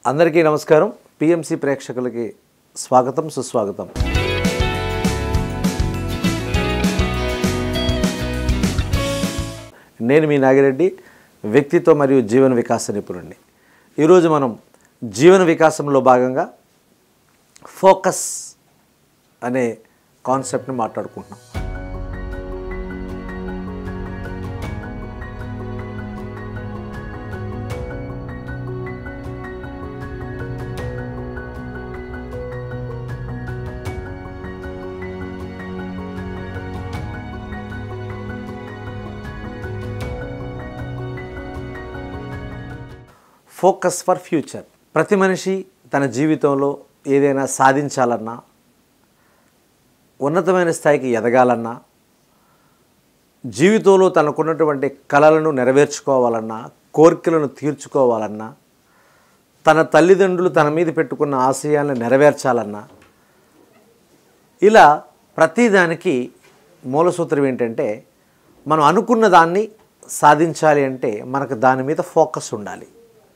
అందరికీ నమస్కారం పిఎంసి ప్రేక్షకులకి స్వాగతం సుస్వాగతం నేను మీ నాగిరెడ్డి వ్యక్తిత్వ మరియు జీవన వికాస నిపుణుడిని ఈరోజు మనం జీవన వికాసంలో భాగంగా ఫోకస్ అనే కాన్సెప్ట్ని మాట్లాడుకుంటున్నాం ఫోకస్ ఫర్ ఫ్యూచర్ ప్రతి మనిషి తన జీవితంలో ఏదైనా సాధించాలన్నా ఉన్నతమైన స్థాయికి ఎదగాలన్నా జీవితంలో తనకున్నటువంటి కళలను నెరవేర్చుకోవాలన్నా కోరికలను తీర్చుకోవాలన్నా తన తల్లిదండ్రులు తన మీద పెట్టుకున్న ఆశయాలను నెరవేర్చాలన్నా ఇలా ప్రతిదానికి మూలసూత్రం ఏంటంటే మనం అనుకున్న దాన్ని సాధించాలి అంటే మనకు దాని మీద ఫోకస్ ఉండాలి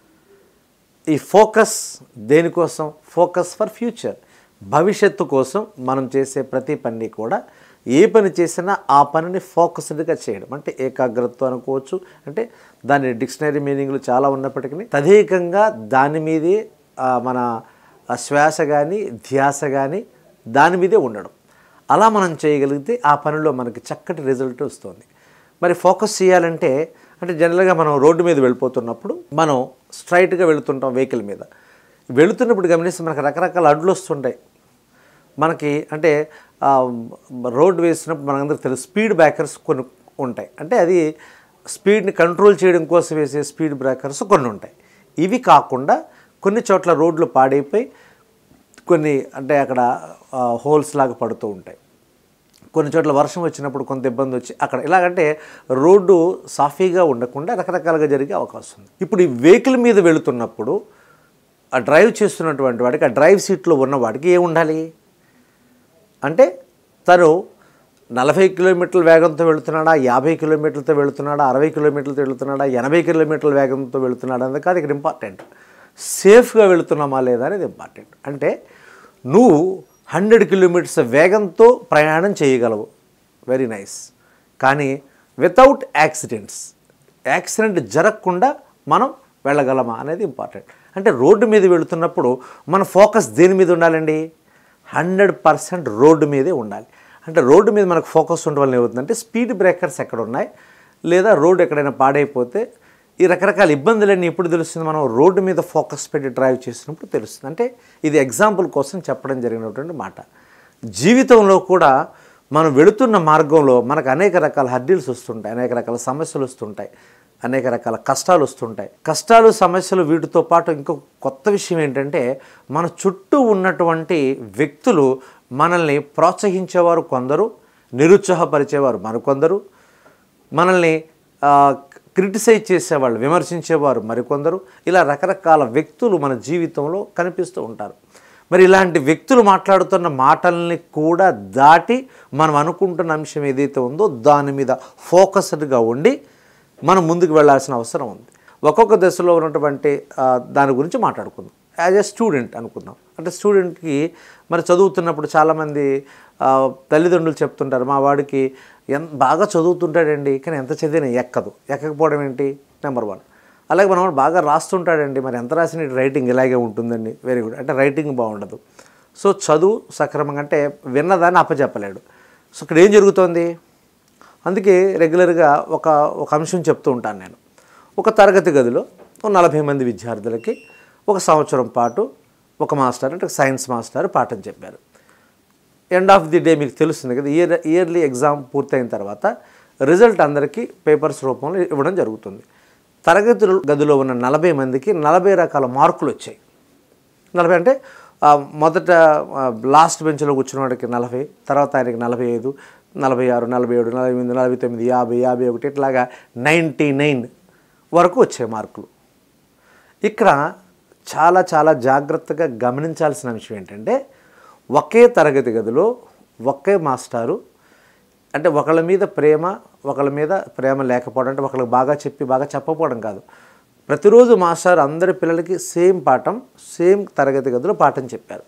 ఈ ఫోకస్ దేనికోసం ఫోకస్ ఫర్ ఫ్యూచర్ భవిష్యత్తు కోసం మనం చేసే ప్రతి పని కూడా ఏ పని చేసినా ఆ పనిని ఫోకస్డ్గా చేయడం అంటే ఏకాగ్రతతో అనుకోవచ్చు అంటే దాని డిక్షనరీ మీనింగ్లు చాలా ఉన్నప్పటికీ తదేకంగా దాని మీదే ఆ, మన ఆ శ్వాస కానీ ధ్యాస కానీ దాని మీదే ఉండడం అలా మనం చేయగలిగితే ఆ పనిలో మనకి చక్కటి రిజల్ట్ వస్తుంది మరి ఫోకస్ చేయాలంటే అంటే జనరల్గా మనం రోడ్డు మీద వెళ్ళిపోతున్నప్పుడు మనం స్ట్రైట్గా వెళుతుంటాం వెహికల్ మీద వెళుతున్నప్పుడు గమనిస్తే మనకు రకరకాల అడ్లు వస్తుంటాయి మనకి అంటే ఆ, రోడ్డు వేసినప్పుడు మనందరికి తెలుసు స్పీడ్ బ్రేకర్స్ కొన్ని ఉంటాయి అంటే అది స్పీడ్ని కంట్రోల్ చేయడం కోసం వేసే స్పీడ్ బ్రేకర్స్ కొన్ని ఉంటాయి ఇవి కాకుండా కొన్ని చోట్ల రోడ్లు పాడైపోయి కొన్ని అంటే అక్కడ హోల్స్ లాగా పడుతూ ఉంటాయి కొన్ని చోట్ల వర్షం వచ్చినప్పుడు కొంత ఇబ్బంది వచ్చి అక్కడ ఎలాగంటే రోడ్డు సాఫీగా ఉండకుండా రకరకాలుగా జరిగే అవకాశం ఉంది ఇప్పుడు ఈ వెహికల్ మీద వెళుతున్నప్పుడు ఆ డ్రైవ్ చేస్తున్నటువంటి వాడికి ఆ డ్రైవ్ సీట్లో ఉన్న వాడికి ఏం ఉండాలి అంటే తను నలభై కిలోమీటర్ల వేగంతో వెళుతున్నాడా యాభై కిలోమీటర్లతో వెళుతున్నాడా అరవై కిలోమీటర్లతో వెళుతున్నాడా ఎనభై కిలోమీటర్ల వేగంతో వెళుతున్నాడా అనేది కాదు ఇక్కడ ఇంపార్టెంట్ సేఫ్గా వెళుతున్నామా లేదా అనేది ఇంపార్టెంట్ అంటే నువ్వు హండ్రెడ్ కిలోమీటర్స్ వేగంతో ప్రయాణం చేయగలవు వెరీ నైస్ కానీ వితౌట్ యాక్సిడెంట్స్ యాక్సిడెంట్ జరగకుండా మనం వెళ్ళగలమా అనేది ఇంపార్టెంట్ అంటే రోడ్డు మీద వెళుతున్నప్పుడు మన ఫోకస్ దేని మీద ఉండాలండి హండ్రెడ్ పర్సెంట్ రోడ్డు మీదే ఉండాలి అంటే రోడ్డు మీద మనకు ఫోకస్ ఉండడం వల్ల ఏమవుతుందంటే స్పీడ్ బ్రేకర్స్ ఎక్కడ ఉన్నాయి లేదా రోడ్డు ఎక్కడైనా పాడైపోతే ఈ రకరకాల ఇబ్బందులన్నీ ఎప్పుడు తెలుస్తుంది మనం రోడ్డు మీద ఫోకస్ పెట్టి డ్రైవ్ చేసినప్పుడు తెలుస్తుంది అంటే ఇది ఎగ్జాంపుల్ కోసం చెప్పడం జరిగినటువంటి మాట జీవితంలో కూడా మనం వెళుతున్న మార్గంలో మనకు అనేక రకాల హర్డిల్స్ వస్తుంటాయి అనేక రకాల సమస్యలు వస్తుంటాయి అనేక రకాల కష్టాలు వస్తుంటాయి కష్టాలు సమస్యలు వీటితో పాటు ఇంకో కొత్త విషయం ఏంటంటే మన చుట్టూ ఉన్నటువంటి వ్యక్తులు మనల్ని ప్రోత్సహించేవారు కొందరు నిరుత్సాహపరిచేవారు మరికొందరు మనల్ని ఆ, క్రిటిసైజ్ చేసేవాళ్ళు విమర్శించేవారు మరికొందరు ఇలా రకరకాల వ్యక్తులు మన జీవితంలో కనిపిస్తూ ఉంటారు మరి ఇలాంటి వ్యక్తులు మాట్లాడుతున్న మాటల్ని కూడా దాటి మనం అనుకుంటున్న అంశం ఏదైతే ఉందో దాని మీద ఫోకస్డ్గా ఉండి మనం ముందుకు వెళ్ళాల్సిన అవసరం ఉంది ఒక్కొక్క దశలో ఉన్నటువంటి ఆ, దాని గురించి మాట్లాడుకుందాం యాజ్ ఎ స్టూడెంట్ అనుకుందాం అంటే స్టూడెంట్కి మరి చదువుతున్నప్పుడు చాలామంది ఆ, తల్లిదండ్రులు చెప్తుంటారు మా వాడికి ఎంత బాగా చదువుతుంటాడండి కానీ ఎంత చదివినా ఎక్కదు ఎక్కకపోవడం ఏంటి నెంబర్ వన్ అలాగే మన వాడు బాగా రాస్తుంటాడండి మరి ఎంత రాసిన రైటింగ్ ఇలాగే ఉంటుందండి వెరీ గుడ్ అంటే రైటింగ్ బాగుండదు సో చదువు సక్రమంగా అంటే విన్నదాన్ని అప్పచెప్పలేడు సో ఇక్కడ ఏం జరుగుతోంది అందుకే రెగ్యులర్గా ఒక ఒక అంశం చెప్తూ ఉంటాను నేను ఒక తరగతి గదిలో ఒక నలభై మంది విద్యార్థులకి ఒక సంవత్సరం పాటు ఒక మాస్టర్ అంటే సైన్స్ మాస్టర్ పాఠం చెప్పారు ఎండ్ ఆఫ్ ది డే మీకు తెలుస్తుంది కదా ఇయర్ ఇయర్లీ ఎగ్జామ్ పూర్తయిన తర్వాత రిజల్ట్ అందరికీ పేపర్స్ రూపంలో ఇవ్వడం జరుగుతుంది తరగతి గదిలో ఉన్న నలభై మందికి నలభై రకాల మార్కులు వచ్చాయి నలభై అంటే ఆ, మొదట ఆ, లాస్ట్ బెంచ్లో కూర్చున్న వాడికి నలభై తర్వాత ఆయనకి నలభై ఐదు నలభై ఆరు నలభై ఏడు నలభై ఎనిమిది నలభై తొమ్మిది యాభై యాభై ఒకటి ఇట్లాగా నైంటీ నైన్ వరకు వచ్చాయి మార్కులు ఇక్కడ చాలా చాలా జాగ్రత్తగా గమనించాల్సిన విషయం ఏంటంటే ఒకే తరగతి గదిలో ఒకే మాస్టారు అంటే ఒకళ్ళ మీద ప్రేమ ఒకళ్ళ మీద ప్రేమ లేకపోవడం అంటే ఒకళ్ళకి బాగా చెప్పి బాగా చెప్పకపోవడం కాదు ప్రతిరోజు మాస్టర్ అందరి పిల్లలకి సేమ్ పాఠం సేమ్ తరగతి గదిలో పాఠం చెప్పారు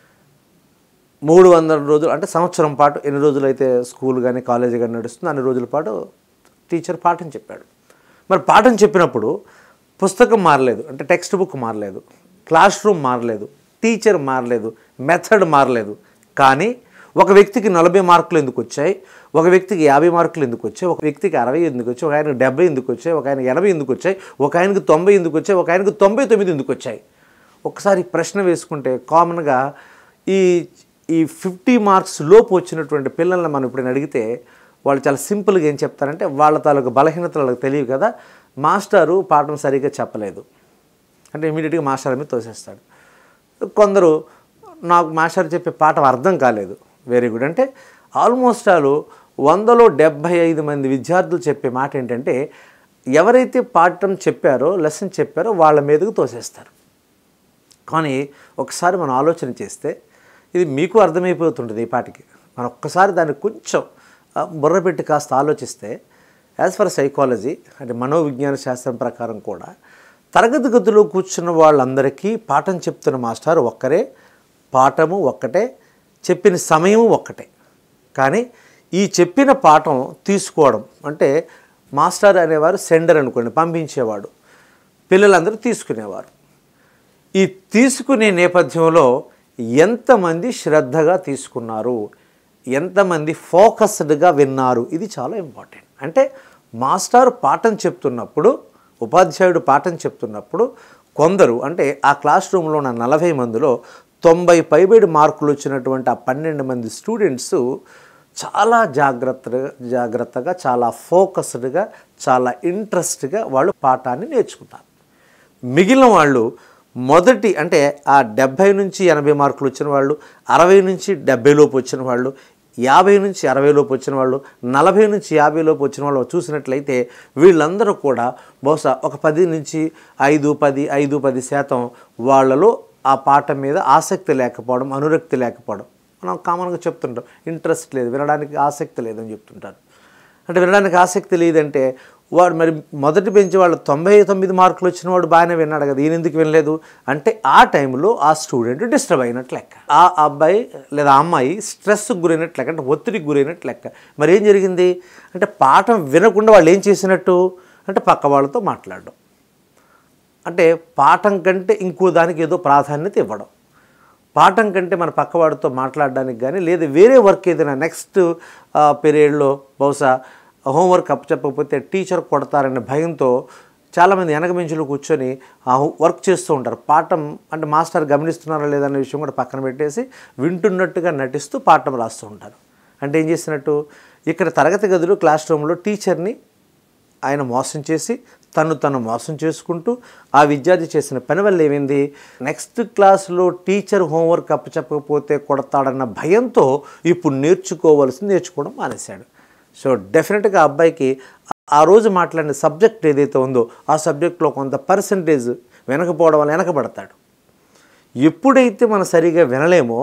మూడు వందల రోజులు అంటే సంవత్సరం పాటు ఎన్ని రోజులు అయితే స్కూల్ కానీ కాలేజ్ కానీ నడుస్తుందో అన్ని రోజుల పాటు టీచర్ పాఠం చెప్పాడు మరి పాఠం చెప్పినప్పుడు పుస్తకం మారలేదు అంటే టెక్స్ట్ బుక్ మారలేదు క్లాస్ రూమ్ మారలేదు టీచర్ మారలేదు మెథడ్ మారలేదు కానీ ఒక వ్యక్తికి నలభై మార్కులు ఎందుకు వచ్చాయి ఒక వ్యక్తికి యాభై మార్కులు ఎందుకు వచ్చాయి ఒక వ్యక్తికి అరవై ఎందుకు వచ్చాయి ఒక ఆయనకు డెబ్బై ఎందుకు వచ్చాయి ఒక ఆయన ఎనభై ఎందుకు వచ్చాయి ఒక ఆయనకు తొంభై ఎందుకు వచ్చాయి ఒక ఆయనకు తొంభై తొమ్మిది ఎందుకు వచ్చాయి ఒకసారి ప్రశ్న వేసుకుంటే కామన్గా ఈ ఈ ఫిఫ్టీ మార్క్స్ లోపు వచ్చినటువంటి పిల్లల్ని మనం ఇప్పుడు అడిగితే వాళ్ళు చాలా సింపుల్గా ఏం చెప్తారంటే వాళ్ళ తాలూకు బలహీనతలు వాళ్ళకి తెలియదు కదా మాస్టారు పాఠం సరిగ్గా చెప్పలేదు అంటే ఇమీడియట్గా మాస్టర్ మీద తోసేస్తాడు కొందరు నాకు మాస్టర్ చెప్పే పాఠం అర్థం కాలేదు వెరీ గుడ్ అంటే ఆల్మోస్ట్ ఆల్ వందలో డెబ్భై ఐదు మంది విద్యార్థులు చెప్పే మాట ఏంటంటే ఎవరైతే పాఠం చెప్పారో లెసన్ చెప్పారో వాళ్ళ మీదకు తోసేస్తారు కానీ ఒకసారి మనం ఆలోచన చేస్తే ఇది మీకు అర్థమైపోతుంటుంది ఈ పాటికి మనం ఒక్కసారి దాన్ని కొంచెం ఆ, బుర్ర పెట్టి కాస్త ఆలోచిస్తే యాజ్ ఫర్ సైకాలజీ అంటే మనోవిజ్ఞాన శాస్త్రం ప్రకారం కూడా తరగతి గదిలో కూర్చున్న వాళ్ళందరికీ పాఠం చెప్తున్న మాస్టర్ ఒక్కరే పాఠము ఒక్కటే చెప్పిన సమయం ఒక్కటే కానీ ఈ చెప్పిన పాఠం తీసుకోవడం అంటే మాస్టర్ అనేవారు సెండర్ అనుకోండి పంపించేవాడు పిల్లలందరూ తీసుకునేవారు ఈ తీసుకునే నేపథ్యంలో ఎంతమంది శ్రద్ధగా తీసుకున్నారు ఎంతమంది ఫోకస్డ్గా విన్నారు ఇది చాలా ఇంపార్టెంట్ అంటే మాస్టర్ పాఠం చెప్తున్నప్పుడు ఉపాధ్యాయుడు పాఠం చెప్తున్నప్పుడు కొందరు అంటే ఆ క్లాస్ రూమ్లో ఉన్న నలభై మందిలో తొంభై పైబడి మార్కులు వచ్చినటువంటి ఆ పన్నెండు మంది స్టూడెంట్స్ చాలా జాగ్రత్తగా జాగ్రత్తగా చాలా ఫోకస్డ్గా చాలా ఇంట్రెస్ట్గా వాళ్ళు పాఠాన్ని నేర్చుకుంటారు మిగిలిన వాళ్ళు మొదటి అంటే ఆ డెబ్భై నుంచి ఎనభై మార్కులు వచ్చిన వాళ్ళు అరవై నుంచి డెబ్బై లోపు వచ్చిన వాళ్ళు యాభై నుంచి అరవై లోపు వచ్చిన వాళ్ళు నలభై నుంచి యాభై లోపు వచ్చిన వాళ్ళు చూసినట్లయితే వీళ్ళందరూ కూడా బహుశా ఒక పది నుంచి ఐదు పది ఐదు పది శాతం వాళ్ళలో ఆ పాఠం మీద ఆసక్తి లేకపోవడం అనురక్తి లేకపోవడం మనం కామన్గా చెప్తుంటాం ఇంట్రెస్ట్ లేదు వినడానికి ఆసక్తి లేదని చెప్తుంటారు అంటే వినడానికి ఆసక్తి లేదంటే వాడు మరి మొదటి బెంచ్ వాళ్ళు తొంభై తొమ్మిది మార్కులు వచ్చిన వాడు బాగానే విన్నాడు కదా ఈయన ఎందుకు వినలేదు అంటే ఆ టైంలో ఆ స్టూడెంట్ డిస్టర్బ్ అయినట్లు లెక్క ఆ అబ్బాయి లేదా ఆ అమ్మాయి స్ట్రెస్కి గురైనట్లు లెక్క అంటే ఒత్తిడికి గురైనట్లు లెక్క మరి ఏం జరిగింది అంటే పాఠం వినకుండా వాళ్ళు ఏం చేసినట్టు అంటే పక్క వాళ్ళతో మాట్లాడడం అంటే పాఠం కంటే ఇంకో దానికి ఏదో ప్రాధాన్యత ఇవ్వడం పాఠం కంటే మన పక్కవాడితో మాట్లాడడానికి కానీ లేదా వేరే వర్క్ ఏదైనా నెక్స్ట్ పీరియడ్లో బహుశా హోంవర్క్ అప్పచెప్పకపోతే టీచర్ కొడతారనే భయంతో చాలామంది వెనక బెంచ్లో కూర్చొని ఆ వర్క్ చేస్తూ ఉంటారు పాఠం అంటే మాస్టర్ గమనిస్తున్నారా లేదనే విషయం కూడా పక్కన పెట్టేసి వింటున్నట్టుగా నటిస్తూ పాఠం రాస్తూ ఉంటారు అంటే ఏం చేసినట్టు ఇక్కడ తరగతి గదిలో క్లాస్ రూమ్లో టీచర్ని ఆయన మోసం చేసి తను తను మోసం చేసుకుంటూ ఆ విద్యార్థి చేసిన పని వల్ల ఏమైంది నెక్స్ట్ క్లాస్లో టీచర్ హోంవర్క్ అప్పచెప్పకపోతే కొడతాడన్న భయంతో ఇప్పుడు నేర్చుకోవాల్సింది నేర్చుకోవడం మానేశాడు సో డెఫినెట్గా ఆ అబ్బాయికి ఆ రోజు మాట్లాడిన సబ్జెక్ట్ ఏదైతే ఉందో ఆ సబ్జెక్ట్లో కొంత పర్సంటేజ్ వెనకపోవడం వల్ల వెనకబడతాడు ఎప్పుడైతే మనం సరిగా వినలేమో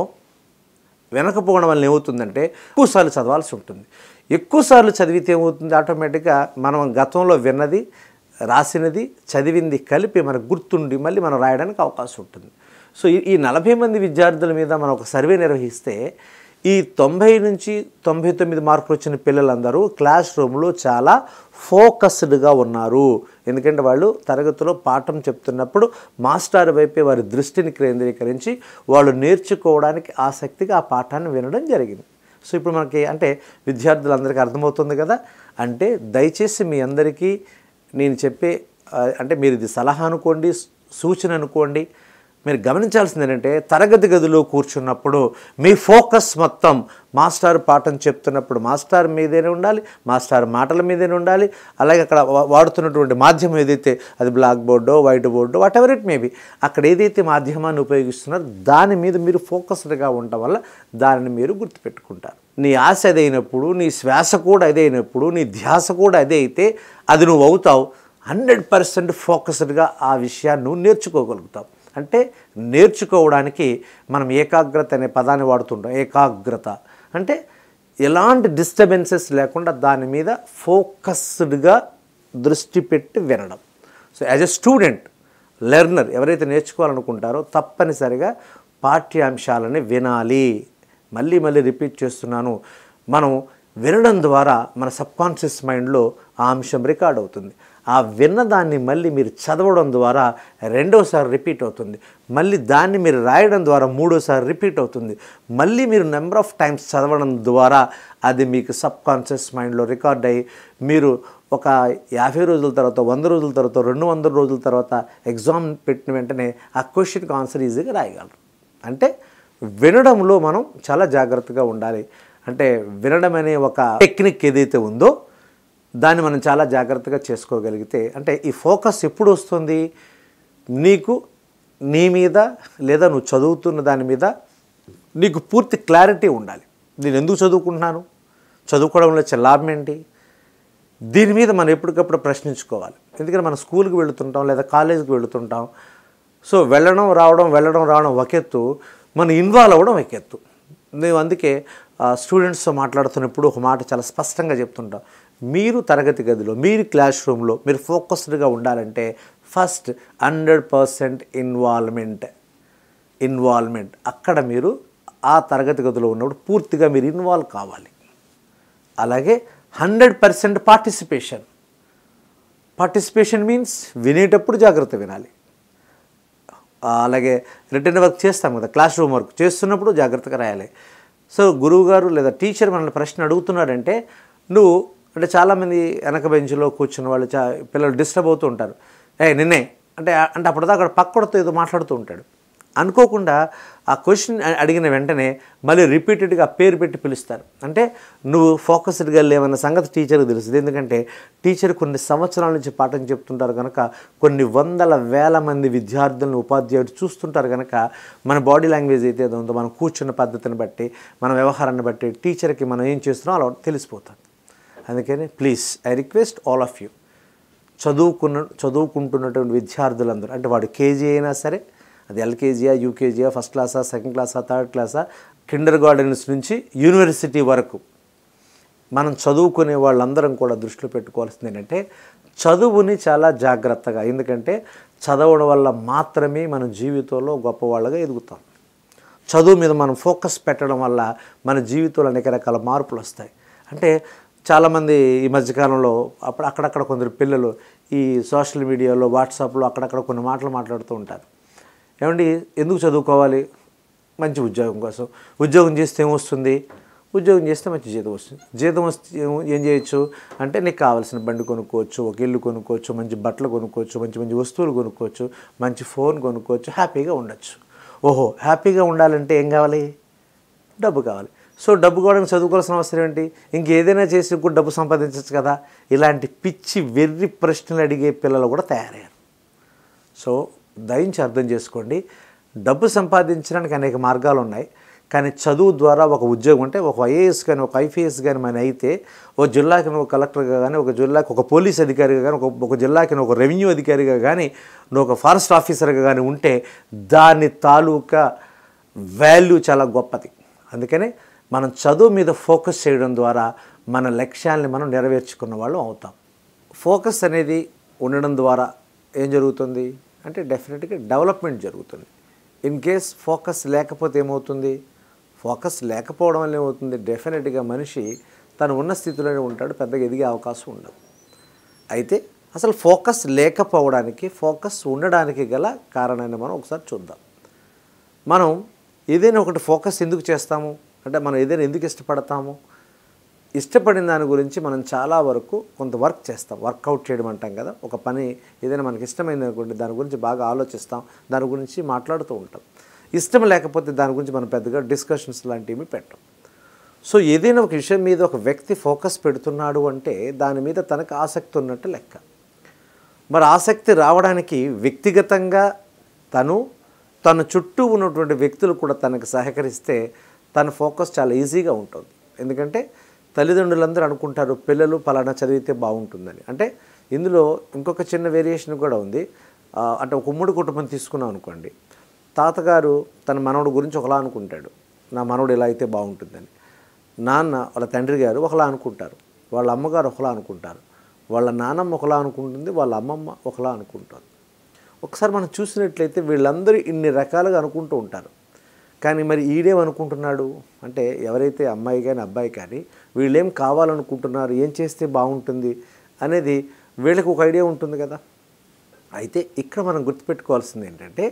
వెనకపోవడం వల్ల ఏమవుతుందంటే ఎక్కువసార్లు చదవాల్సి ఉంటుంది ఎక్కువసార్లు చదివితే ఏమవుతుంది ఆటోమేటిక్గా మనం గతంలో విన్నది రాసినది చదివింది కలిపి మనకు గుర్తుండి మళ్ళీ మనం రాయడానికి అవకాశం ఉంటుంది సో ఈ- ఈ నలభై మంది విద్యార్థుల మీద మనం ఒక సర్వే నిర్వహిస్తే ఈ తొంభై నుంచి తొంభై తొమ్మిది మార్కులు వచ్చిన పిల్లలందరూ క్లాస్ రూమ్లో చాలా ఫోకస్డ్గా ఉన్నారు ఎందుకంటే వాళ్ళు తరగతిలో పాఠం చెప్తున్నప్పుడు మాస్టర్ వైపే వారి దృష్టిని కేంద్రీకరించి వాళ్ళు నేర్చుకోవడానికి ఆసక్తిగా ఆ పాఠాన్ని వినడం జరిగింది సో ఇప్పుడు మనకి అంటే విద్యార్థులందరికీ అర్థమవుతుంది కదా అంటే దయచేసి మీ అందరికీ నేను చెప్పే ఆ, అంటే మీరు ఇది సలహా అనుకోండి సూచన అనుకోండి మీరు గమనించాల్సింది ఏంటంటే తరగతి గదిలో కూర్చున్నప్పుడు మీ ఫోకస్ మొత్తం మాస్టర్ పాఠం చెప్తున్నప్పుడు మాస్టర్ మీదేనే ఉండాలి మాస్టర్ మాటల మీదేనే ఉండాలి అలాగే అక్కడ వా- వాడుతున్నటువంటి మాధ్యమం ఏదైతే అది బ్లాక్ బోర్డో వైట్ బోర్డో వాట్ ఎవర్ ఇట్ మేబీ అక్కడ ఏదైతే మాధ్యమాన్ని ఉపయోగిస్తున్నారో దాని మీద మీరు ఫోకస్డ్గా ఉండటం వల్ల దానిని మీరు గుర్తుపెట్టుకుంటారు నీ ఆశ అదైనప్పుడు నీ శ్వాస కూడా అదే అయినప్పుడు నీ ధ్యాస కూడా అదే అయితే అది నువ్వు అవుతావు హండ్రెడ్ పర్సెంట్ ఫోకస్డ్గా ఆ విషయాన్ని నువ్వు నేర్చుకోగలుగుతావు అంటే నేర్చుకోవడానికి మనం ఏకాగ్రత అనే పదాన్ని వాడుతుంటాం ఏకాగ్రత అంటే ఎలాంటి డిస్టర్బెన్సెస్ లేకుండా దాని మీద ఫోకస్డ్గా దృష్టి పెట్టి వినడం so as a student learner ఎవరైతే నేర్చుకోవాలనుకుంటారో తప్పనిసరిగా పాఠ్యాంశాలని వినాలి మళ్ళీ మళ్ళీ రిపీట్ చేస్తున్నాను మనం వినడం ద్వారా మన సబ్కాన్షియస్ మైండ్లో ఆ అంశం రికార్డ్ అవుతుంది ఆ విన్నదాన్ని మళ్ళీ మీరు చదవడం ద్వారా రెండోసారి రిపీట్ అవుతుంది మళ్ళీ దాన్ని మీరు రాయడం ద్వారా మూడోసారి రిపీట్ అవుతుంది మళ్ళీ మీరు నెంబర్ ఆఫ్ టైమ్స్ చదవడం ద్వారా అది మీకు సబ్ కాన్షియస్ మైండ్లో రికార్డ్ అయ్యి మీరు ఒక యాభై రోజుల తర్వాత వంద రోజుల తర్వాత రెండు వందల రోజుల తర్వాత ఎగ్జామ్ పెట్టిన వెంటనే ఆ క్వశ్చన్కి ఆన్సర్ ఈజీగా రాయగలరు అంటే వినడంలో మనం చాలా జాగ్రత్తగా ఉండాలి అంటే వినడం అనే ఒక టెక్నిక్ ఏదైతే ఉందో దాన్ని మనం చాలా జాగ్రత్తగా చేసుకోగలిగితే అంటే ఈ ఫోకస్ ఎప్పుడు వస్తుంది నీకు నీ మీద లేదా నువ్వు చదువుతున్న దాని మీద నీకు పూర్తి క్లారిటీ ఉండాలి నేను ఎందుకు చదువుకుంటున్నాను చదువుకోవడంలో వచ్చే లాభం ఏంటి దీని మీద మనం ఎప్పటికప్పుడు ప్రశ్నించుకోవాలి ఎందుకంటే మనం స్కూల్కి వెళుతుంటాం లేదా కాలేజీకి వెళుతుంటాం సో వెళ్ళడం రావడం వెళ్ళడం రావడం ఒక ఎత్తు మనం ఇన్వాల్వ్ అవ్వడం ఒక ఎత్తు నేను అందుకే స్టూడెంట్స్తో మాట్లాడుతున్నప్పుడు ఒక మాట చాలా స్పష్టంగా చెప్తుంటాం మీరు తరగతి గదిలో మీరు క్లాస్ రూమ్లో మీరు ఫోకస్డ్గా ఉండాలంటే first hundred percent involvement involvement అక్కడ మీరు ఆ తరగతి గదిలో ఉన్నప్పుడు పూర్తిగా మీరు ఇన్వాల్వ్ కావాలి అలాగే hundred percent participation participation means వినేటప్పుడు జాగ్రత్త వినాలి ఆ, అలాగే రిటర్న్ వర్క్ చేస్తాం కదా క్లాస్ రూమ్ వర్క్ చేస్తున్నప్పుడు జాగ్రత్తగా రాయాలి సో గురువు గారు లేదా టీచర్ మనల్ని ప్రశ్న అడుగుతున్నాడంటే నువ్వు అంటే చాలామంది వెనక బెంచ్లో కూర్చున్న వాళ్ళు చా పిల్లలు డిస్టర్బ్ అవుతూ ఉంటారు ఏ నిన్నే అంటే అంటే అప్పటిదాకా అక్కడ పక్కడతో ఏదో మాట్లాడుతూ ఉంటాడు అనుకోకుండా ఆ క్వశ్చన్ అడిగిన వెంటనే మళ్ళీ రిపీటెడ్గా పేరు పెట్టి పిలుస్తారు అంటే నువ్వు ఫోకస్డ్గా లేవన్న సంగతి టీచర్కి తెలుస్తుంది ఎందుకంటే టీచర్ కొన్ని సంవత్సరాల నుంచి పాఠం చెప్తుంటారు కనుక కొన్ని వందల వేల మంది విద్యార్థులను ఉపాధ్యాయుడు చూస్తుంటారు కనుక మన బాడీ లాంగ్వేజ్ అయితే ఏదో ఉందో మనం కూర్చున్న పద్ధతిని బట్టి మన వ్యవహారాన్ని బట్టి టీచర్కి మనం ఏం చేస్తున్నామో అలా తెలిసిపోతుంది అందుకని please I request all of you చదువుకున్న చదువుకుంటున్నటువంటి విద్యార్థులందరూ అంటే వాడు కేజీ అయినా సరే అది ఎల్కేజీయా యూకేజీయా ఫస్ట్ క్లాసా సెకండ్ క్లాసా థర్డ్ క్లాసా కిండర్ గార్డెన్స్ నుంచి యూనివర్సిటీ వరకు మనం చదువుకునే వాళ్ళందరం కూడా దృష్టిలో పెట్టుకోవాల్సింది ఏంటంటే చదువుని చాలా జాగ్రత్తగా ఎందుకంటే చదవడం వల్ల మాత్రమే మన జీవితంలో గొప్పవాళ్ళగా ఎదుగుతాం చదువు మీద మనం ఫోకస్ పెట్టడం వల్ల మన జీవితంలో అనేక రకాల మార్పులు వస్తాయి అంటే చాలామంది ఈ మధ్యకాలంలో అప్పుడు అక్కడక్కడ కొందరు పిల్లలు ఈ సోషల్ మీడియాలో వాట్సాప్లో అక్కడక్కడ కొన్ని మాటలు మాట్లాడుతూ ఉంటారు ఏమండి ఎందుకు చదువుకోవాలి మంచి ఉద్యోగం కోసం ఉద్యోగం చేస్తే ఏమొస్తుంది ఉద్యోగం చేస్తే మంచి జీతం వస్తుంది జీతం వస్తే ఏం- ఏం చేయొచ్చు అంటే నీకు కావాల్సిన బండి కొనుక్కోవచ్చు ఒక ఇల్లు కొనుక్కోవచ్చు మంచి బట్టలు కొనుక్కోవచ్చు మంచి మంచి వస్తువులు కొనుక్కోవచ్చు మంచి ఫోన్ కొనుక్కోవచ్చు హ్యాపీగా ఉండొచ్చు ఓహో హ్యాపీగా ఉండాలంటే ఏం కావాలి డబ్బు కావాలి సో డబ్బు కావడానికి చదువుకోవాల్సిన అవసరం ఏంటి ఇంకేదైనా చేసి కూడా డబ్బు సంపాదించవచ్చు కదా ఇలాంటి పిచ్చి వెర్రి ప్రశ్నలు అడిగే పిల్లలు కూడా తయారయ్యారు సో దయించి అర్థం చేసుకోండి డబ్బు సంపాదించడానికి అనేక మార్గాలు ఉన్నాయి కానీ చదువు ద్వారా ఒక ఉద్యోగం అంటే ఒక ఐఏఎస్ కానీ ఒక ఐపీఎస్ కానీ మన అయితే ఒక జిల్లాకి నువ్వు కలెక్టర్గా కానీ ఒక జిల్లాకి ఒక పోలీస్ అధికారిగా కానీ ఒక ఒక జిల్లాకి నువ్వు ఒక రెవెన్యూ అధికారిగా కానీ నువ్వు ఒక ఫారెస్ట్ ఆఫీసర్గా కానీ ఉంటే దాని తాలూకా వాల్యూ చాలా గొప్పది అందుకనే మనం చదువు మీద ఫోకస్ చేయడం ద్వారా మన లక్ష్యాల్ని మనం నెరవేర్చుకున్న వాళ్ళం అవుతాం ఫోకస్ అనేది ఉండడం ద్వారా ఏం జరుగుతుంది అంటే డెఫినెట్గా డెవలప్మెంట్ జరుగుతుంది ఇన్ కేస్ ఫోకస్ లేకపోతే ఏమవుతుంది ఫోకస్ లేకపోవడం వల్ల ఏమవుతుంది డెఫినెట్గా మనిషి తను ఉన్న స్థితిలోనే ఉంటాడు పెద్దగా ఎదిగే అవకాశం ఉండదు అయితే అసలు ఫోకస్ లేకపోవడానికి ఫోకస్ ఉండడానికి గల కారణాన్ని మనం ఒకసారి చూద్దాం మనం ఏదైనా ఒకటి ఫోకస్ ఎందుకు చేస్తాము అంటే మనం ఏదైనా ఎందుకు ఇష్టపడతాము ఇష్టపడిన దాని గురించి మనం చాలా వరకు కొంత వర్క్ చేస్తాం వర్కౌట్ చేయడం అంటాం కదా ఒక పని ఏదైనా మనకి ఇష్టమైంది అనుకోండి దాని గురించి బాగా ఆలోచిస్తాం దాని గురించి మాట్లాడుతూ ఉంటాం ఇష్టం లేకపోతే దాని గురించి మనం పెద్దగా డిస్కషన్స్ లాంటివి పెట్టం సో ఏదైనా ఒక విషయం మీద ఒక వ్యక్తి ఫోకస్ పెడుతున్నాడు అంటే దాని మీద తనకు ఆసక్తి ఉన్నట్టు లెక్క మరి ఆసక్తి రావడానికి వ్యక్తిగతంగా తను తన చుట్టూ ఉన్నటువంటి వ్యక్తులు కూడా తనకు సహకరిస్తే తన ఫోకస్ చాలా ఈజీగా ఉంటుంది ఎందుకంటే తల్లిదండ్రులందరూ అనుకుంటారు పిల్లలు పలానా చదివితే బాగుంటుందని అంటే ఇందులో ఇంకొక చిన్న వేరియేషన్ కూడా ఉంది ఆ, అంటే ఒక ఉమ్మడి కుటుంబం తీసుకున్నాం అనుకోండి తాతగారు తన మనవడు గురించి ఒకలా అనుకుంటాడు నా మనవడు ఇలా అయితే బాగుంటుందని నాన్న వాళ్ళ తండ్రి గారు ఒకలా అనుకుంటారు వాళ్ళ అమ్మగారు ఒకలా అనుకుంటారు వాళ్ళ నాన్నమ్మ ఒకలా అనుకుంటుంది వాళ్ళ అమ్మమ్మ ఒకలా అనుకుంటుంది ఒకసారి మనం చూసినట్లయితే వీళ్ళందరూ ఇన్ని రకాలుగా అనుకుంటూ ఉంటారు కానీ మరి ఈడేమనుకుంటున్నాడు అంటే ఎవరైతే అమ్మాయి కానీ అబ్బాయి కానీ వీళ్ళేం కావాలనుకుంటున్నారు ఏం చేస్తే బాగుంటుంది అనేది వీళ్ళకి ఒక ఐడియా ఉంటుంది కదా అయితే ఇక్కడ మనం గుర్తుపెట్టుకోవాల్సింది ఏంటంటే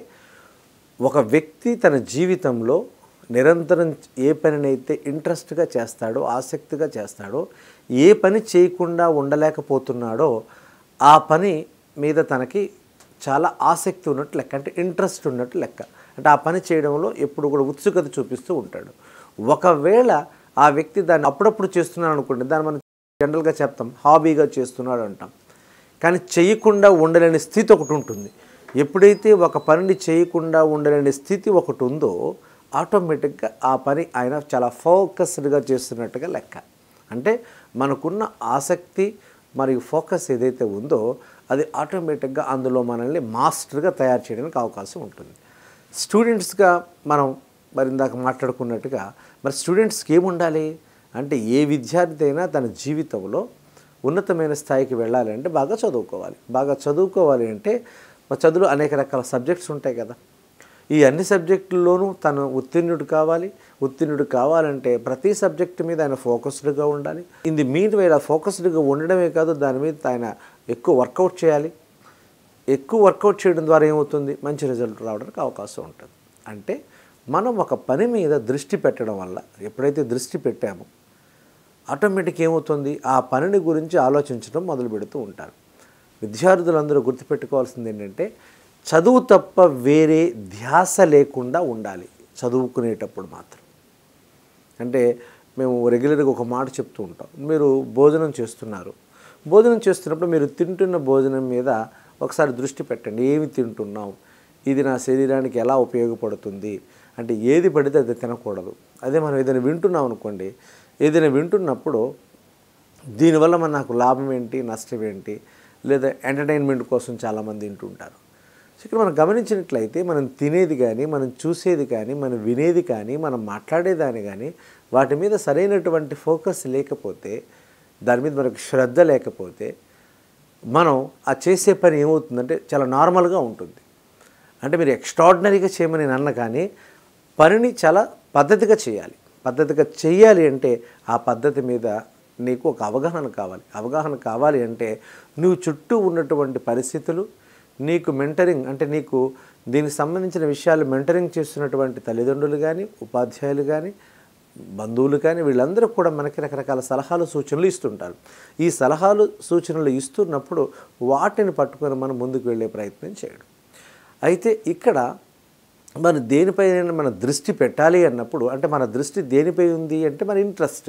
ఒక వ్యక్తి తన జీవితంలో నిరంతరం ఏ పనినైతే ఇంట్రెస్ట్గా చేస్తాడో ఆసక్తిగా చేస్తాడో ఏ పని చేయకుండా ఉండలేకపోతున్నాడో ఆ పని మీద తనకి చాలా ఆసక్తి ఉన్నట్టు లెక్క అంటే ఇంట్రెస్ట్ ఉన్నట్టు లెక్క అంటే ఆ పని చేయడంలో ఎప్పుడు కూడా ఉత్సుకత చూపిస్తూ ఉంటాడు ఒకవేళ ఆ వ్యక్తి దాన్ని అప్పుడప్పుడు చేస్తున్నాడు అనుకోండి దాన్ని మనం జనరల్గా చెప్తాం హాబీగా చేస్తున్నాడు అంటాం కానీ చేయకుండా ఉండలేని స్థితి ఒకటి ఉంటుంది ఎప్పుడైతే ఒక పనిని చేయకుండా ఉండలేని స్థితి ఒకటి ఉందో ఆటోమేటిక్గా ఆ పని ఆయన చాలా ఫోకస్డ్గా చేస్తున్నట్టుగా లెక్క అంటే మనకున్న ఆసక్తి మరియు ఫోకస్ ఏదైతే ఉందో అది ఆటోమేటిక్గా అందులో మనల్ని మాస్టర్గా తయారు చేయడానికి అవకాశం ఉంటుంది స్టూడెంట్స్గా మనం మరి ఇందాక మాట్లాడుకున్నట్టుగా మరి స్టూడెంట్స్కి ఏముండాలి అంటే ఏ విద్యార్థి అయినా తన జీవితంలో ఉన్నతమైన స్థాయికి వెళ్ళాలి అంటే బాగా చదువుకోవాలి బాగా చదువుకోవాలి అంటే మరి చదువులో అనేక రకాల సబ్జెక్ట్స్ ఉంటాయి కదా ఈ అన్ని సబ్జెక్టుల్లోనూ తను ఉత్తీర్ణుడు కావాలి ఉత్తీర్ణుడు కావాలంటే ప్రతి సబ్జెక్టు మీద ఆయన ఫోకస్డ్గా ఉండాలి ఇది మీన్ వేళ ఫోకస్డ్గా ఉండడమే కాదు దాని మీద ఆయన ఎక్కువ వర్కౌట్ చేయాలి ఎక్కువ వర్కౌట్ చేయడం ద్వారా ఏమవుతుంది మంచి రిజల్ట్ రావడానికి అవకాశం ఉంటుంది అంటే మనం ఒక పని మీద దృష్టి పెట్టడం వల్ల ఎప్పుడైతే దృష్టి పెట్టామో ఆటోమేటిక్ ఏమవుతుంది ఆ పనిని గురించి ఆలోచించడం మొదలు పెడుతూ ఉంటారు విద్యార్థులందరూ గుర్తుపెట్టుకోవాల్సింది ఏంటంటే చదువు తప్ప వేరే ధ్యాస లేకుండా ఉండాలి చదువుకునేటప్పుడు మాత్రం అంటే మేము రెగ్యులర్గా ఒక మాట చెప్తూ ఉంటాం మీరు భోజనం చేస్తున్నారు భోజనం చేస్తున్నప్పుడు మీరు తింటున్న భోజనం మీద ఒకసారి దృష్టి పెట్టండి ఏమి తింటున్నాం ఇది నా శరీరానికి ఎలా ఉపయోగపడుతుంది అంటే ఏది పడితే అది తినకూడదు అదే మనం ఏదైనా వింటున్నాం అనుకోండి ఏదైనా వింటున్నప్పుడు దీనివల్ల మన నాకు లాభం ఏంటి నష్టం ఏంటి లేదా ఎంటర్టైన్మెంట్ కోసం చాలామంది వింటుంటారు సో ఇక్కడ మనం గమనించినట్లయితే మనం తినేది కానీ మనం చూసేది కానీ మనం వినేది కానీ మనం మాట్లాడేదాన్ని కానీ వాటి మీద సరైనటువంటి ఫోకస్ లేకపోతే దాని మీద మనకు శ్రద్ధ లేకపోతే మనం ఆ చేసే పని ఏమవుతుందంటే చాలా నార్మల్గా ఉంటుంది అంటే మీరు ఎక్స్ట్రాడినరీగా చేయమని నేను అన్న కానీ పనిని చాలా పద్ధతిగా చేయాలి పద్ధతిగా చేయాలి అంటే ఆ పద్ధతి మీద నీకు ఒక అవగాహన కావాలి అవగాహన కావాలి అంటే నువ్వు చుట్టూ ఉన్నటువంటి పరిస్థితులు నీకు మెంటరింగ్ అంటే నీకు దీనికి సంబంధించిన విషయాలు మెంటరింగ్ చేస్తున్నటువంటి తల్లిదండ్రులు కానీ ఉపాధ్యాయులు కానీ బంధువులు కానీ వీళ్ళందరూ కూడా మనకి రకరకాల సలహాలు సూచనలు ఇస్తుంటారు ఈ సలహాలు సూచనలు ఇస్తున్నప్పుడు వాటిని పట్టుకొని మనం ముందుకు వెళ్ళే ప్రయత్నం చేయడం అయితే ఇక్కడ మన దేనిపై మన దృష్టి పెట్టాలి అన్నప్పుడు అంటే మన దృష్టి దేనిపై ఉంది అంటే మన ఇంట్రెస్ట్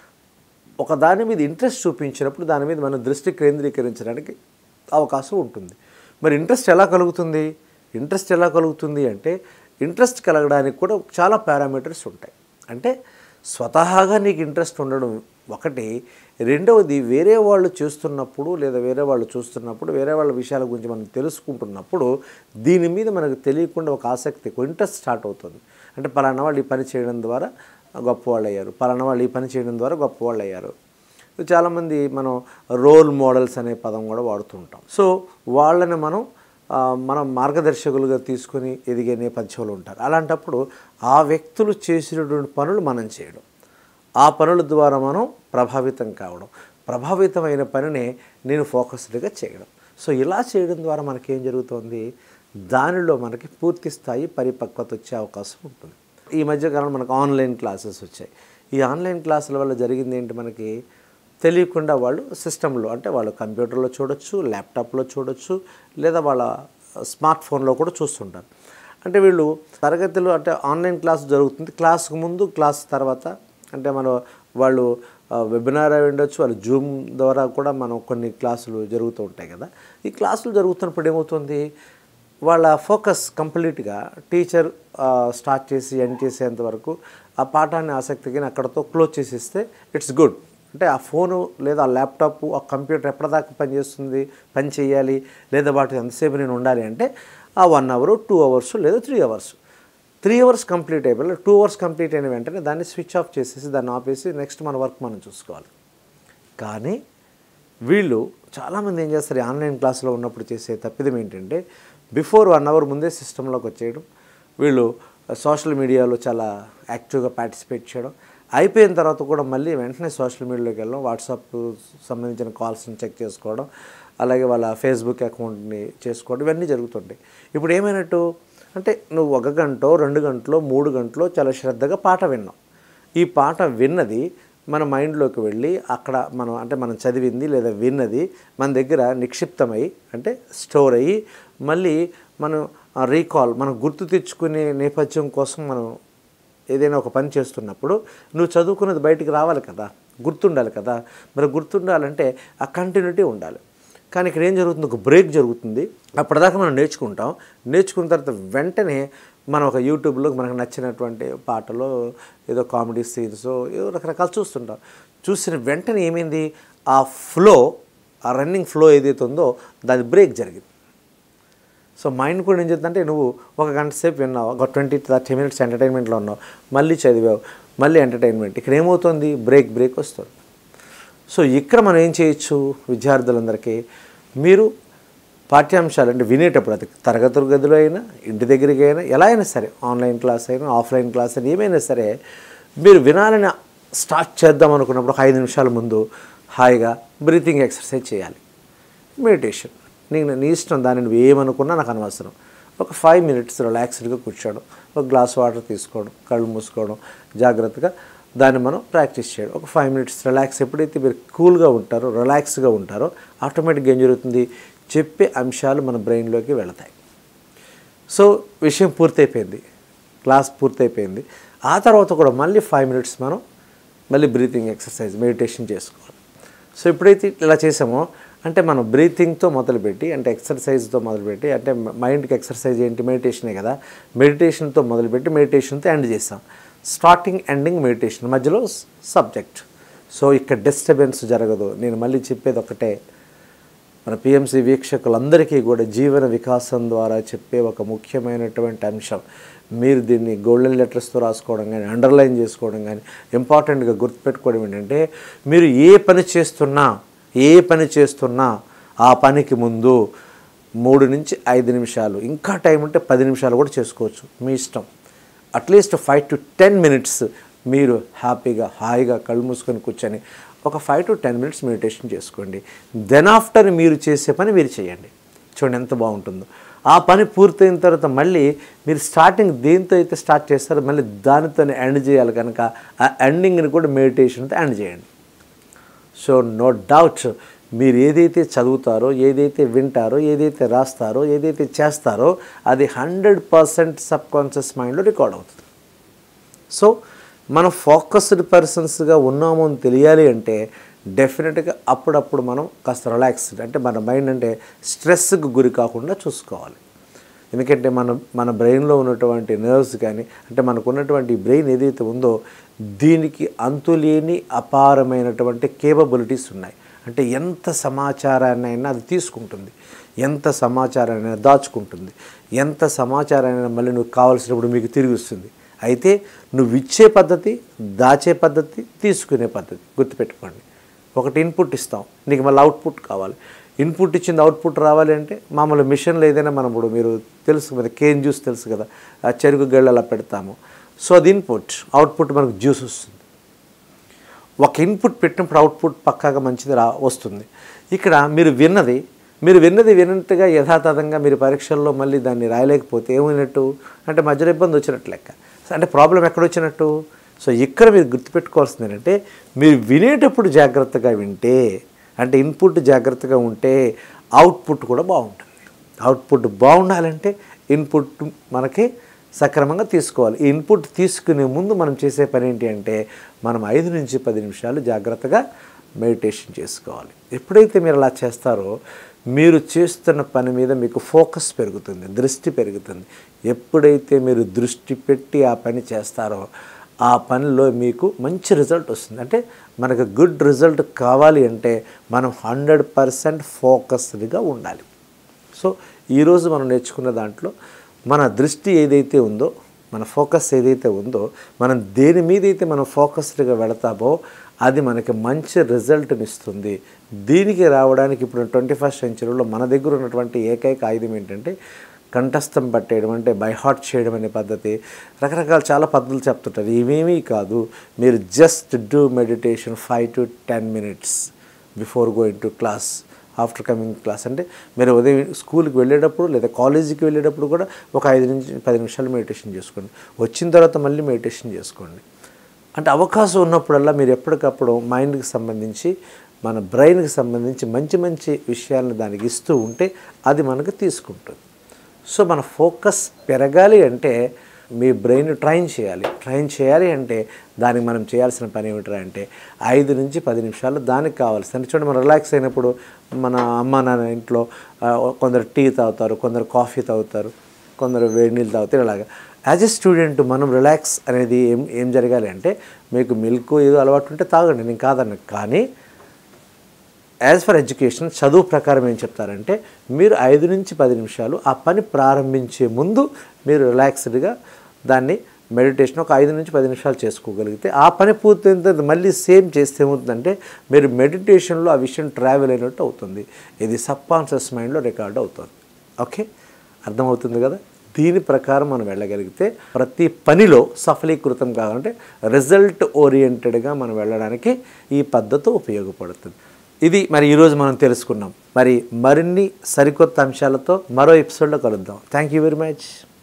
ఒక దాని మీద ఇంట్రెస్ట్ చూపించినప్పుడు దాని మీద మనం దృష్టి కేంద్రీకరించడానికి అవకాశం ఉంటుంది మరి ఇంట్రెస్ట్ ఎలా కలుగుతుంది ఇంట్రెస్ట్ ఎలా కలుగుతుంది అంటే ఇంట్రెస్ట్ కలగడానికి కూడా చాలా పారామీటర్స్ ఉంటాయి అంటే స్వతహాగా నీకు ఇంట్రెస్ట్ ఉండడం ఒకటి రెండవది వేరే వాళ్ళు చేస్తున్నప్పుడు లేదా వేరే వాళ్ళు చూస్తున్నప్పుడు వేరే వాళ్ళ విషయాల గురించి మనం తెలుసుకుంటున్నప్పుడు దీని మీద మనకు తెలియకుండా ఒక ఆసక్తి ఒక ఇంట్రెస్ట్ స్టార్ట్ అవుతుంది అంటే పలానా వాళ్ళు ఈ పని చేయడం ద్వారా గొప్పవాళ్ళు అయ్యారు పలానా వాళ్ళు ఈ పని చేయడం ద్వారా గొప్పవాళ్ళు అయ్యారు చాలామంది మనం రోల్ మోడల్స్ అనే పదం కూడా వాడుతుంటాం సో వాళ్ళని మనం ఆ, మనం మార్గదర్శకులుగా తీసుకొని ఎదిగే నేపథ్యంలో ఉంటారు అలాంటప్పుడు ఆ వ్యక్తులు చేసినటువంటి పనులు మనం చేయడం ఆ పనుల ద్వారా మనం ప్రభావితం కావడం ప్రభావితమైన పనినే నేను ఫోకస్డ్గా చేయడం సో ఇలా చేయడం ద్వారా మనకేం జరుగుతుంది దానిలో మనకి పూర్తి స్థాయి పరిపక్వత వచ్చే అవకాశం ఉంటుంది ఈ మధ్యకాలంలో మనకు ఆన్లైన్ క్లాసెస్ వచ్చాయి ఈ ఆన్లైన్ క్లాసుల వల్ల జరిగింది ఏంటి మనకి తెలియకుండా వాళ్ళు సిస్టంలో అంటే వాళ్ళు కంప్యూటర్లో చూడొచ్చు ల్యాప్టాప్లో చూడొచ్చు లేదా వాళ్ళ స్మార్ట్ ఫోన్లో కూడా చూస్తుంటారు అంటే వీళ్ళు తరగతిలో అంటే ఆన్లైన్ క్లాస్ జరుగుతుంది క్లాస్కు ముందు క్లాస్ తర్వాత అంటే మన వాళ్ళు వెబినార్ అయి ఉండొచ్చు వాళ్ళు జూమ్ ద్వారా కూడా మనం కొన్ని క్లాసులు జరుగుతూ ఉంటాయి కదా ఈ క్లాసులు జరుగుతున్నప్పుడు ఏమవుతుంది వాళ్ళ ఫోకస్ కంప్లీట్గా టీచర్ స్టార్ట్ చేసి ఎండ్ చేసేంత వరకు ఆ పాఠాన్ని ఆసక్తిగా అక్కడతో క్లోజ్ చేసేస్తే ఇట్స్ గుడ్ అంటే ఆ ఫోను లేదా ఆ ల్యాప్టాప్ ఆ కంప్యూటర్ ఎప్పటిదాకా పనిచేస్తుంది పని చేయాలి లేదా వాటి ఎంతసేపు నేను ఉండాలి అంటే ఆ వన్ అవర్ టూ అవర్స్ లేదా three hours three hours complete అయిపోయి టూ అవర్స్ కంప్లీట్ అయిన వెంటనే దాన్ని స్విచ్ ఆఫ్ చేసేసి దాన్ని ఆపేసి నెక్స్ట్ మన వర్క్ మనం చూసుకోవాలి కానీ వీళ్ళు చాలామంది ఏం చేస్తారు ఈ ఆన్లైన్ క్లాస్లో ఉన్నప్పుడు చేసే తప్పిదం ఏంటంటే బిఫోర్ వన్ అవర్ ముందే సిస్టంలోకి వచ్చేయడం వీళ్ళు సోషల్ మీడియాలో చాలా యాక్టివ్గా పార్టిసిపేట్ చేయడం అయిపోయిన తర్వాత కూడా మళ్ళీ వెంటనే సోషల్ మీడియాలోకి వెళ్ళడం వాట్సాప్ సంబంధించిన కాల్స్ని చెక్ చేసుకోవడం అలాగే వాళ్ళ ఫేస్బుక్ అకౌంట్ని చేసుకోవడం ఇవన్నీ జరుగుతుంటాయి ఇప్పుడు ఏమైనట్టు అంటే నువ్వు ఒక గంట రెండు గంటలో మూడు గంటలో చాలా శ్రద్ధగా పాట విన్నావు ఈ పాట విన్నది మన మైండ్లోకి వెళ్ళి అక్కడ మనం అంటే మనం చదివింది లేదా విన్నది మన దగ్గర నిక్షిప్తమై అంటే స్టోర్ అయ్యి మళ్ళీ మనం రీకాల్ మనం గుర్తు తెచ్చుకునే నేపథ్యం కోసం మనం ఏదైనా ఒక పని చేస్తున్నప్పుడు నువ్వు చదువుకున్నది బయటికి రావాలి కదా గుర్తుండాలి కదా మరి గుర్తుండాలంటే ఆ కంటిన్యూటీ ఉండాలి కానీ ఇక్కడ ఏం జరుగుతుంది ఒక బ్రేక్ జరుగుతుంది అప్పటిదాకా మనం నేర్చుకుంటాం నేర్చుకున్న తర్వాత వెంటనే మనం ఒక యూట్యూబ్లో మనకు నచ్చినటువంటి పాటలో ఏదో కామెడీ సీన్స్ ఏదో రకరకాలు చూస్తుంటాం చూసిన వెంటనే ఏమైంది ఆ ఫ్లో ఆ రన్నింగ్ ఫ్లో ఏదైతే ఉందో దాని బ్రేక్ జరిగింది సో మైండ్ కూడా ఏం చేస్తుందంటే నువ్వు ఒక గంట సేపు విన్నావు ఒక ట్వంటీ థర్టీ మినిట్స్ ఎంటర్టైన్మెంట్లో ఉన్నావు మళ్ళీ చదివావు మళ్ళీ ఎంటర్టైన్మెంట్ ఇక్కడ ఏమవుతుంది బ్రేక్ బ్రేక్ వస్తుంది సో ఇక్కడ మనం ఏం చేయొచ్చు విద్యార్థులందరికీ మీరు పాఠ్యాంశాలు అంటే వినేటప్పుడు అది తరగతుల గదిలో అయినా ఇంటి దగ్గరికి అయినా ఎలా అయినా సరే ఆన్లైన్ క్లాస్ అయినా ఆఫ్లైన్ క్లాస్ అయినా ఏమైనా సరే మీరు వినాలని స్టార్ట్ చేద్దాం అనుకున్నప్పుడు ఒక ఐదు నిమిషాల ముందు హాయిగా బ్రీతింగ్ ఎక్సర్సైజ్ చేయాలి మెడిటేషన్ నీకు నీ ఇష్టం దాన్ని నువ్వు ఏమనుకున్నా నాకు అనవసరం ఒక ఫైవ్ మినిట్స్ రిలాక్స్డ్గా కూర్చోవడం ఒక గ్లాస్ వాటర్ తీసుకోవడం కళ్ళు మూసుకోవడం జాగ్రత్తగా దాన్ని మనం ప్రాక్టీస్ చేయడం ఒక ఫైవ్ మినిట్స్ రిలాక్స్ ఎప్పుడైతే మీరు కూల్గా ఉంటారో రిలాక్స్గా ఉంటారో ఆటోమేటిక్గా ఏం జరుగుతుంది చెప్పే అంశాలు మన బ్రెయిన్లోకి వెళతాయి సో విషయం పూర్తయిపోయింది క్లాస్ పూర్తయిపోయింది ఆ తర్వాత కూడా మళ్ళీ ఫైవ్ మినిట్స్ మనం మళ్ళీ బ్రీతింగ్ ఎక్సర్సైజ్ మెడిటేషన్ చేసుకోవాలి సో ఎప్పుడైతే ఇలా చేసామో అంటే మనం బ్రీతింగ్తో మొదలుపెట్టి అంటే ఎక్సర్సైజ్తో మొదలుపెట్టి అంటే మైండ్కి ఎక్సర్సైజ్ ఏంటి మెడిటేషనే కదా మెడిటేషన్తో మొదలుపెట్టి మెడిటేషన్తో ఎండ్ చేస్తాం స్టార్టింగ్ ఎండింగ్ మెడిటేషన్ మధ్యలో సబ్జెక్ట్ సో ఇక్కడ డిస్టర్బెన్స్ జరగదు నేను మళ్ళీ చెప్పేది ఒకటే మన పిఎంసి వీక్షకులందరికీ కూడా జీవన వికాసం ద్వారా చెప్పే ఒక ముఖ్యమైనటువంటి అంశం మీరు దీన్ని గోల్డెన్ లెటర్స్తో రాసుకోవడం కానీ అండర్లైన్ చేసుకోవడం కానీ ఇంపార్టెంట్గా గుర్తుపెట్టుకోవడం ఏంటంటే మీరు ఏ పని చేస్తున్నా ఏ పని చేస్తున్నా ఆ పనికి ముందు మూడు నుంచి ఐదు నిమిషాలు ఇంకా టైం ఉంటే పది నిమిషాలు కూడా చేసుకోవచ్చు మీ ఇష్టం at least five to ten minutes మీరు హ్యాపీగా హాయిగా కళ్ళు మూసుకొని కూర్చొని ఒక five to ten minutes meditation చేసుకోండి దెన్ ఆఫ్టర్ మీరు చేసే పని మీరు చేయండి చూడండి ఎంత బాగుంటుందో ఆ పని పూర్తయిన తర్వాత మళ్ళీ మీరు స్టార్టింగ్ దేంతో అయితే స్టార్ట్ చేస్తారో మళ్ళీ దానితోనే ఎండ్ చేయాలి కనుక ఆ ఎండింగ్ని కూడా మెడిటేషన్తో ఎండ్ చేయండి సో నో డౌట్ మీరు ఏదైతే చదువుతారో ఏదైతే వింటారో ఏదైతే రాస్తారో ఏదైతే చేస్తారో అది హండ్రెడ్ పర్సెంట్ సబ్ కాన్షియస్ మైండ్లో రికార్డ్ అవుతుంది సో మనం ఫోకస్డ్ పర్సన్స్గా ఉన్నాము అని తెలియాలి అంటే డెఫినెట్గా అప్పుడప్పుడు మనం కాస్త రిలాక్స్డ్ అంటే మన మైండ్ అంటే స్ట్రెస్కి గురి కాకుండా చూసుకోవాలి ఎందుకంటే మన మన బ్రెయిన్లో ఉన్నటువంటి నర్వ్స్ కానీ అంటే మనకు ఉన్నటువంటి బ్రెయిన్ ఏదైతే ఉందో దీనికి అంతులేని అపారమైనటువంటి కేపబిలిటీస్ ఉన్నాయి అంటే ఎంత సమాచారాన్ని అయినా అది తీసుకుంటుంది ఎంత సమాచారాన్ని అయినా దాచుకుంటుంది ఎంత సమాచారాన్ని మళ్ళీ నువ్వు కావాల్సినప్పుడు మీకు తిరిగి వస్తుంది అయితే నువ్వు ఇచ్చే పద్ధతి దాచే పద్ధతి తీసుకునే పద్ధతి గుర్తుపెట్టుకోండి ఒకటి ఇన్పుట్ ఇస్తాం నీకు మళ్ళీ అవుట్పుట్ కావాలి ఇన్పుట్ ఇచ్చింది అవుట్పుట్ రావాలి అంటే మామూలు మిషన్లో ఏదైనా మనం ఇప్పుడు మీరు తెలుసు కదా కేన్ జ్యూస్ తెలుసు కదా ఆ చెరుకు గళ్ళు అలా పెడతాము సో అది ఇన్పుట్ అవుట్పుట్ మనకు జ్యూస్ వస్తుంది ఒక ఇన్పుట్ పెట్టినప్పుడు అవుట్పుట్ పక్కాగా మంచిది రా వస్తుంది ఇక్కడ మీరు విన్నది మీరు విన్నది విన్నట్టుగా యథాతథంగా మీరు పరీక్షల్లో మళ్ళీ దాన్ని రాయలేకపోతే ఏమైనట్టు అంటే మధ్యలో ఇబ్బంది వచ్చినట్టు లెక్క అంటే ప్రాబ్లం ఎక్కడ వచ్చినట్టు సో ఇక్కడ మీరు గుర్తుపెట్టుకోవాల్సింది ఏంటంటే మీరు వినేటప్పుడు జాగ్రత్తగా వింటే అంటే ఇన్పుట్ జాగ్రత్తగా ఉంటే అవుట్పుట్ కూడా బాగుంటుంది అవుట్పుట్ బాగుండాలంటే ఇన్పుట్ మనకి సక్రమంగా తీసుకోవాలి ఈ ఇన్పుట్ తీసుకునే ముందు మనం చేసే పని ఏంటి అంటే మనం ఐదు నుంచి పది నిమిషాలు జాగ్రత్తగా మెడిటేషన్ చేసుకోవాలి ఎప్పుడైతే మీరు అలా చేస్తారో మీరు చేస్తున్న పని మీద మీకు ఫోకస్ పెరుగుతుంది దృష్టి పెరుగుతుంది ఎప్పుడైతే మీరు దృష్టి పెట్టి ఆ పని చేస్తారో ఆ పనిలో మీకు మంచి రిజల్ట్ వస్తుంది అంటే మనకు గుడ్ రిజల్ట్ కావాలి అంటే మనం హండ్రెడ్ పర్సెంట్ ఫోకస్డ్గా ఉండాలి సో ఈరోజు మనం నేర్చుకున్న దాంట్లో మన దృష్టి ఏదైతే ఉందో మన ఫోకస్ ఏదైతే ఉందో మనం దేని మీద అయితే మనం ఫోకస్డ్గా వెళతామో అది మనకి మంచి రిజల్ట్ని ఇస్తుంది దీనికి రావడానికి ఇప్పుడు ట్వంటీ ఫస్ట్ సెంచరీలో మన దగ్గర ఉన్నటువంటి ఏకైక ఆయుధం ఏంటంటే కంఠస్థం పట్టేయడం అంటే బై హార్ట్ చేయడం అనే పద్ధతి రకరకాల చాలా పద్ధతులు చెప్తుంటారు ఇవేమీ కాదు మీరు just do meditation five to ten minutes before going to class after coming class అంటే మీరు ఉదయం స్కూల్కి వెళ్ళేటప్పుడు లేదా కాలేజీకి వెళ్ళేటప్పుడు కూడా ఒక ఐదు నుంచి పది నిమిషాలు మెడిటేషన్ చేసుకోండి వచ్చిన తర్వాత మళ్ళీ మెడిటేషన్ చేసుకోండి అంటే అవకాశం ఉన్నప్పుడల్లా మీరు ఎప్పటికప్పుడు మైండ్కి సంబంధించి మన బ్రెయిన్కి సంబంధించి మంచి మంచి విషయాలను దానికి ఇస్తూ ఉంటే అది మనకు తీసుకుంటుంది సో మన ఫోకస్ పెరగాలి అంటే మీ బ్రెయిన్ ట్రైన్ చేయాలి ట్రైన్ చేయాలి అంటే దానికి మనం చేయాల్సిన పని ఏమిటరా అంటే ఐదు నుంచి పది నిమిషాలు దానికి కావాల్సి అంటే చూడండి మనం రిలాక్స్ అయినప్పుడు మన అమ్మ నాన్న ఇంట్లో ఆ, కొందరు టీ తాగుతారు కొందరు కాఫీ తాగుతారు కొందరు వేడి నీళ్ళు తాగుతారు ఇలాగా యాజ్ ఎ స్టూడెంట్ మనం రిలాక్స్ అనేది ఏం ఏం జరగాలి అంటే మీకు మిల్క్ ఏదో అలవాటు ఉంటే తాగండి నేను కాదన్న కానీ యాజ్ ఫర్ ఎడ్యుకేషన్ చదువు ప్రకారం ఏం చెప్తారంటే మీరు ఐదు నుంచి పది నిమిషాలు ఆ పని ప్రారంభించే ముందు మీరు రిలాక్స్డ్గా దాన్ని మెడిటేషన్ ఒక ఐదు నుంచి పది నిమిషాలు చేసుకోగలిగితే ఆ పని పూర్తయిన తర్వాత మళ్ళీ సేమ్ చేస్తే ఏమవుతుందంటే మీరు మెడిటేషన్లో ఆ విషయం ట్రావెల్ అయినట్టు అవుతుంది ఇది సబ్ కాన్షియస్ మైండ్లో రికార్డ్ అవుతుంది ఓకే అర్థమవుతుంది కదా దీని ప్రకారం మనం వెళ్ళగలిగితే ప్రతి పనిలో సఫలీకృతం కావాలంటే రిజల్ట్ ఓరియంటెడ్గా మనం వెళ్ళడానికి ఈ పద్ధతి ఉపయోగపడుతుంది ఇది మరి ఈరోజు మనం తెలుసుకున్నాం మరి మరిన్ని సరికొత్త అంశాలతో మరో ఎపిసోడ్లో కలుద్దాం థ్యాంక్ యూ వెరీ మచ్